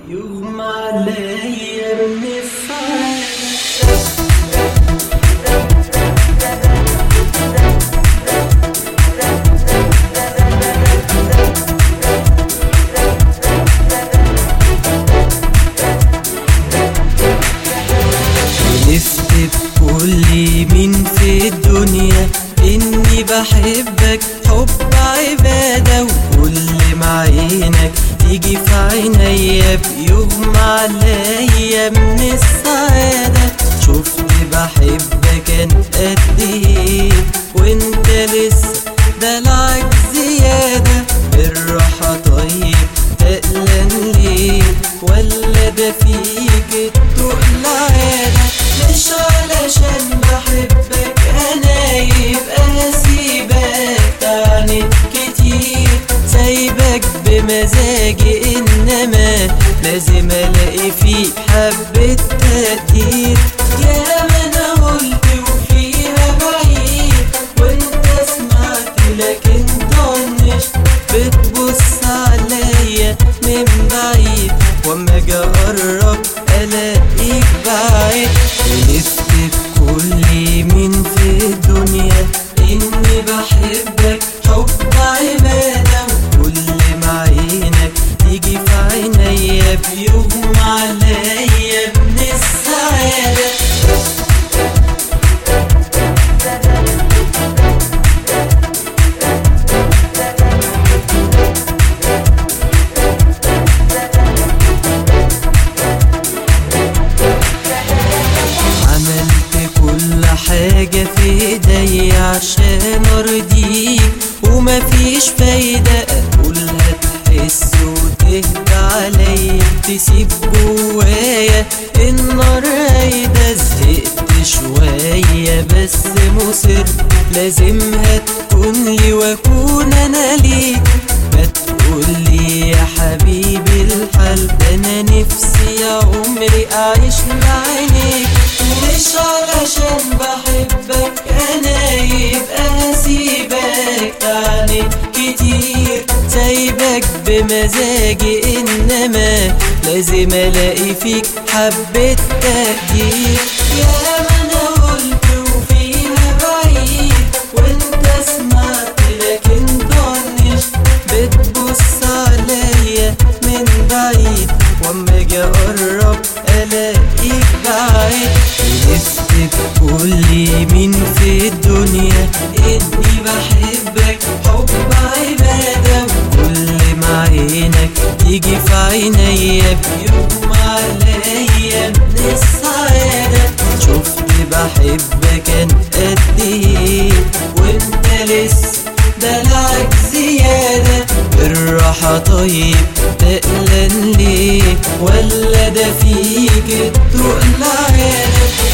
يغمى عليا من السعادة حلفت بكل مين في الدنيا اني بحبك حب عبادة وكل ما عينك تيجي في عينيا بيغمى عليا من السعادة شفت بحبك انا قد ايه وانت لسه دلعك زيادة بالراحة طيب تقلن ليه ولا ده فيك التقل عادة مش علشان بحبك انا يبقى هسيبك تعني كتير سايبك بمزاجي انما لازم الاقي فيك حبة تقدير يا ما انا قلت وفيها بعيد وانت سمعت لكن طنشت بتبص عليا من بعيد واما اجي اقرب الاقيك بعيد حلفت بكل مين في الدنيا اني بحبك حب عبادة وكل ما عينك تيجي في عينيا بيغمى عليا من السعادة عملت كل حاجة في ايدي عشان ارضيك ومفيش فايدة اقولها تحس وتهدى عليا تسيب جوايا النار هيدا زهقت شوية بس مصر لازمها تكون لي واكون انا ليك ما تقولي يا حبيبي الحال ده انا نفسي يا عمري اعيش بعينيك مش علشان بحبك انا يبقى هسيبك تعني كتير سايبك بمزاجي انما لازم الاقي فيك حبة تقدير يا ما انا قلت وفيها بعيد وانت سمعت لكن طنشت بتبص عليا من بعيد واما اجي اقرب الاقيك بعيد حلفت بكل مين في الدنيا اني بحبك حب عبادة وكل ما عينك تيجي في عينيا بيغمى عليا من السعادة شفت بحبك انا قد ايه وانت لسه دلعك زيادة بالراحة طيب تقلن ليه ولا ده فيك التقل عادة